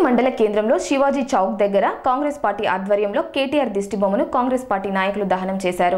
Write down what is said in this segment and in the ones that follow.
మండల కేంద్రంలో శివాజీ చౌక్ దగ్గర కాంగ్రెస్ పార్టీ ఆధ్వర్యంలో కేటీఆర్ దిష్టిబొమ్మను కాంగ్రెస్ పార్టీ నాయకులు దహనం చేశారు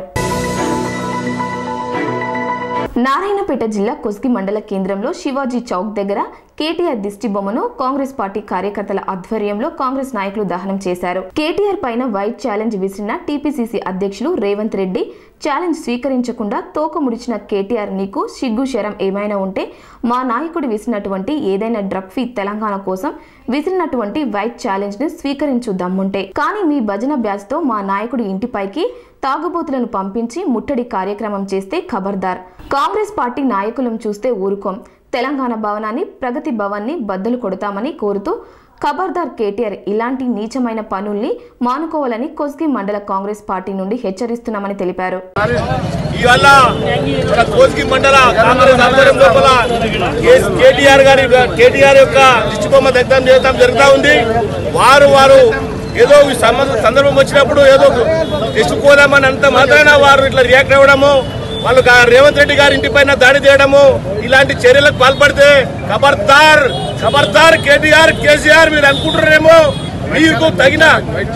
నారాయణపేట జిల్లా కొస్గి మండల కేంద్రంలో శివాజీ చౌక్ దగ్గర కేటీఆర్ దిష్టి బొమ్మను కాంగ్రెస్ పార్టీ కార్యకర్తల ఆధ్వర్యంలో కాంగ్రెస్ నాయకులు దహనం చేశారు కేటీఆర్ పైన వైట్ ఛాలెంజ్ విసిరిన టీపీసీసీ అధ్యక్షులు రేవంత్ రెడ్డి ఛాలెంజ్ స్వీకరించకుండా తోక ముడిచిన కేటీఆర్ నీకు సిగ్గు శరం ఏమైనా ఉంటే మా నాయకుడు విసిరినటువంటి ఏదైనా డ్రగ్ ఫీ తెలంగాణ కోసం విసిరినటువంటి వైట్ ఛాలెంజ్ ని స్వీకరించు దమ్ముంటే కానీ మీ భజన బ్యాచ్ తో మా నాయకుడి ఇంటిపైకి తాగుబోతులను పంపించి ముట్టడి కార్యక్రమం చేస్తే ఖబర్దార్ కాంగ్రెస్ పార్టీ నాయకులను చూస్తే ఊరుకోం తెలంగాణ భవనాన్ని ప్రగతి భవన్ని బద్దలు కొడతామని కోరుతూ ఖబర్దార్ కేటీఆర్ ఇలాంటి నీచమైన పనుల్ని మానుకోవాలని కొస్గి మండల కాంగ్రెస్ పార్టీ నుండి హెచ్చరిస్తున్నామని తెలిపారు ఇవాళ మన కోస్గి మండల కాంగ్రెస్ ఆధ్వర్యం లోపల కే- కేటీఆర్ గారి కేటీఆర్ యొక్క దిష్టి బొమ్మ దగ్ధం చేయడం జరుగుతూ ఉంది వారు వారు ఏదో ఈ సంబంధ- సందర్భం వచ్చినప్పుడు ఏదో తెచ్చుకోదామని అంత మాత్రాన వారు ఇట్లా రియాక్ట్ అవ్వడము వాళ్ళు గా- రేవంత్ రెడ్డి గారి ఇంటి పైన దాడి చేయడము ఇలాంటి చర్యలకు పాల్పడితే ఖబర్దార్ ఖబర్దార్ కేటీఆర్ కేసీఆర్ మీరు అనుకుంటున్నారేమో మీకు తగిన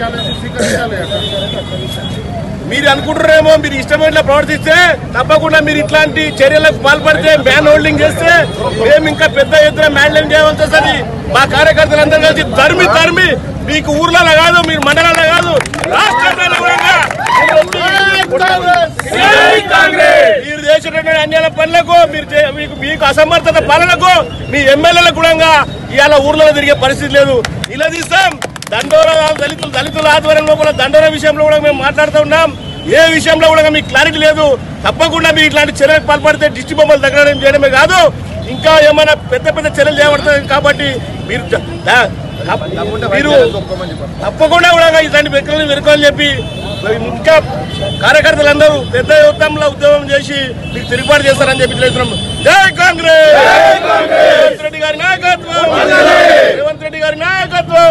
మీరు అనుకుంటారేమో మీరు ఇష్టమైన ప్రవర్తిస్తే తప్పకుండా మీరు ఇట్లాంటి చర్యలకు పాల్పడితే మ్యాన్ హోల్డింగ్ చేస్తే మేము ఇంకా పెద్ద ఎత్తున మ్యాన్లైన్ చేయవలసి వస్తుంది మా కార్యకర్తలందరూ కలిసి తరిమి తరిమి మీకు ఊర్లలో కాదు మీరు మండలాల్లో కాదు రాష్ట్రంలో కూడా మీరు చేసినటువంటి అన్యాల పనులకు మీరు చే- మీకు మీకు అసమర్థత పాలనకు మీ ఎమ్మెల్యేలకు కూడా ఇవాళ ఊర్లలో తిరిగే పరిస్థితి లేదు ఇలా తీస్తాం దండోర దళితులు దళితుల ఆధ్వర్యం లోపల దండోర విషయంలో కూడా మేము మాట్లాడుతూ ఉన్నాం ఏ విషయంలో కూడా మీకు క్లారిటీ లేదు తప్పకుండా మీరు ఇట్లాంటి చర్యలకు పాల్పడితే దిష్టి బొమ్మలు తగ్గడం చేయడమే కాదు ఇంకా ఏమైనా పెద్ద పెద్ద చర్యలు చేయబడతాయి కాబట్టి మీరు జ- దా- తప్ప- మీరు తప్పకుండా కూడా ఇట్లాంటి వ్యక్తులను వెనుకోని చెప్పి ఇంకా కార్యకర్తలందరూ పెద్ద మొత్తంలో ఉద్యమం చేసి మీకు తిరుగుబాటు చేస్తారని చెప్పి తెలుస్తున్నాం జై కాంగ్రెస్ రేవంత్ రెడ్డి గారి నాయకత్వం రేవంత్ రెడ్డి గారి నాయకత్వం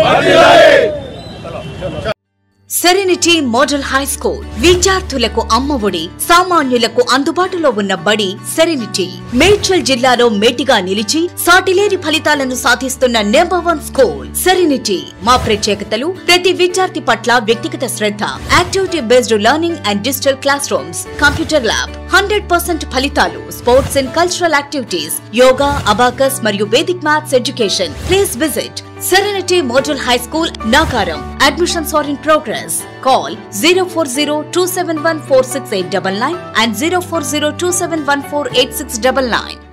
సెరెనిటీ మోడల్ హై స్కూల్ విద్యార్థులకు అమ్మఒడి సామాన్యులకు అందుబాటులో ఉన్న బడి సెరెనిటీ మేడ్చల్ జిల్లాలో మేటిగా నిలిచి సాటిలేని ఫలితాలను సాధిస్తున్న నెంబర్ వన్ స్కూల్ సెరెనిటీ మా ప్రత్యేకతలు ప్రతి విద్యార్థి పట్ల వ్యక్తిగత శ్రద్ధ activity based learning and digital classrooms computer lab hundred percent ఫలితాలు sports and cultural activities yoga abacus మరియు Vedic maths education please visit Serenity Model High School, Nagaram. Admissions are in progress. Call 040 and 040 271 48699.